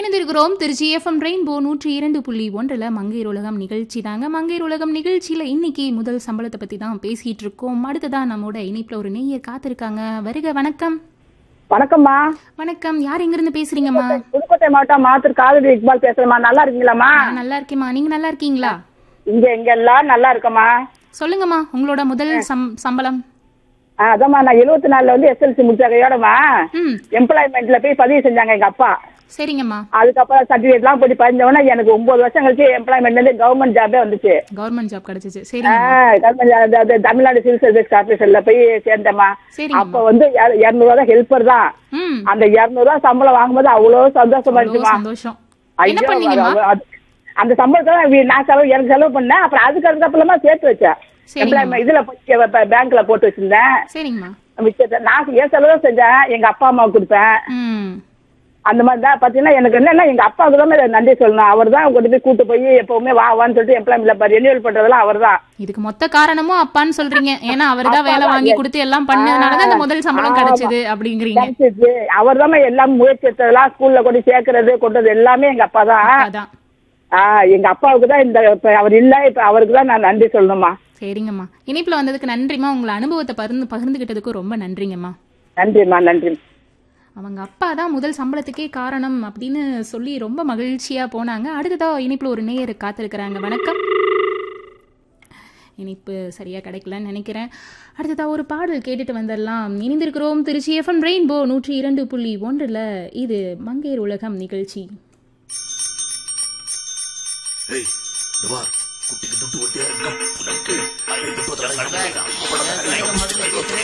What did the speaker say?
இணைந்திருக்கிறோம் Trichy FM rainbow நூற்றி இரண்டு புள்ளி ஒன்றில் மங்கையர் உலகம் நிகழ்ச்சி தாங்க மங்கையர் உலகம் நிகழ்ச்சியில் இன்னைக்கு முதல் சம்பளத்தை பற்றி தான் பேசிகிட்டு இருக்கோம் அடுத்ததா நம்மோட இணைப்பில் ஒரு நெய்யர் காத்திருக்காங்க வருக வணக்கம் வணக்கம்மா வணக்கம் யார் எங்கிருந்து பேசுறீங்கம்மா புதுக்கோட்டை மாவட்டம் மாத்தூர் காதலி இக்பால் பேசுறேம்மா நல்லா இருக்கீங்களாம்மா நான் நல்லா இருக்கேம்மா நீங்க நல்லா இருக்கீங்களா இங்க இங்க எல்லாம் நல்லா இருக்கம்மா சொல்லுங்கம்மா உங்களோட முதல் சம் சம்பளம் ஆ, அதாம்மா நான் எழுபத்தி நாலுல வந்து எஸ்எல்சி முடிச்ச கையோடமா ம் எம்ப்ளாய்மெண்ட்ல போய் பதிவு செஞ்சாங்க எங்க அப்பா சரிங்கம்மா அதுக்கப்புறம் சர்டிஃபிகேட் எல்லாம் போய் பதிஞ்சவொடனே எனக்கு ஒன்பது வருஷம் கழிச்சு எம்ப்ளாய்மெண்ட்ல இருந்து கவர்மெண்ட் ஜாபே வந்துச்சு கவர்மெண்ட் ஜாப் கிடைச்சிச்சு ஆ, சரிங்க government job, அதாவது தமிழ்நாடு சிவில் சர்வீஸ் கார்பரேஷன்ல போய் சேர்ந்தேம்மா சரிங்கம்மா அப்ப வந்து இருநூறு ரூபா ஹெல்ப்பர் தான் ம் அந்த இருநூறு ரூபா சம்பளம் வாங்கும்போது அவ்வளவு சந்தோஷமா அவ்வளோ இருந்துச்சுமா சந்தோஷம் என்ன ஐயோ, பண்ணீங்கம்மா அது- அது- அந்த சம்பளத்தை தான் வி- நான் செலவு எனக்கு செலவு பண்ணேன் அப்புறம் அதுக்கு அதுக்கப்புறமா சேர்த்து வச்சேன் சரிங்கம்மா எம்ப்ளாய்மெண்ட் இதுல போய் பேங்க்ல போட்டு வச்சிருந்தேன் சரிங்கம்மா மிச்சத்தை நான் என் செலவு தான் செஞ்சேன் எங்க அப்பா அம்மாவுக்கு கொடுப்பேன் ம் அந்த மாதிரி தான் பாத்தீங்கன்னா எனக்கு என்னன்னா எங்க அப்பாவுக்கு தான் இதை நன்றி சொல்லணும் அவர் தான் கொண்டு போய் கூட்டு போய் எப்பவுமே வா வான்னு சொல்லிட்டு எம்ப்ளாய்மெண்ட்ல ரெனியூவல் பண்றதெல்லாம் அவர் தான் இதுக்கு மொத்த காரணமும் அப்பான்னு சொல்றீங்க ஏன்னா அவர்தான் வேலை வாங்கி கொடுத்து எல்லாம் பண்ணதுனாலதான் இந்த முதல் சம்பளம் கிடைச்சது அப்படிங்கிறீங்க அவர் தான் எல்லாம் முயற்சி எடுத்ததெல்லாம் ஸ்கூல்ல கொண்டு சேர்க்கறது கொண்டது எல்லாமே எங்க அப்பா தான் அதான் ஆஹ் எங்க அப்பாவுக்கு தான் இந்த இப்ப அவர் இல்ல இப்ப அவருக்கு தான் நான் நன்றி சொல்லணுமா சரிங்கம்மா இனிப்புல வந்ததுக்கு நன்றிம்மா உங்களை அனுபவத்தை பகிர்ந்து பகிர்ந்துகிட்டதுக்கு ரொம்ப நன்றிங்கம்மா நன்றிம்மா நன்றி அவங்க அப்பா தான் முதல் சம்பளத்துக்கே காரணம் அப்படின்னு சொல்லி ரொம்ப மகிழ்ச்சியா போனாங்க அடுத்ததா இனிப்புல ஒரு நேயர் காத்திருக்கிறாங்க வணக்கம் இனிப்பு சரியா கிடைக்கலன்னு நினைக்கிறேன் அடுத்ததா ஒரு பாடல் கேட்டுட்டு வந்துடலாம் இணைந்திருக்கிறோம் திருச்சி எஃப்எம் ரெயின்போ நூற்றி இரண்டு புள்ளி ஒன்றில் இது மங்கையர் உலகம் நிகழ்ச்சி ஏய் இந்த பார் குட்டிக்கு துட்டு ஒட்டியா இருக்கா உனக்கு ஐந்து முப்பது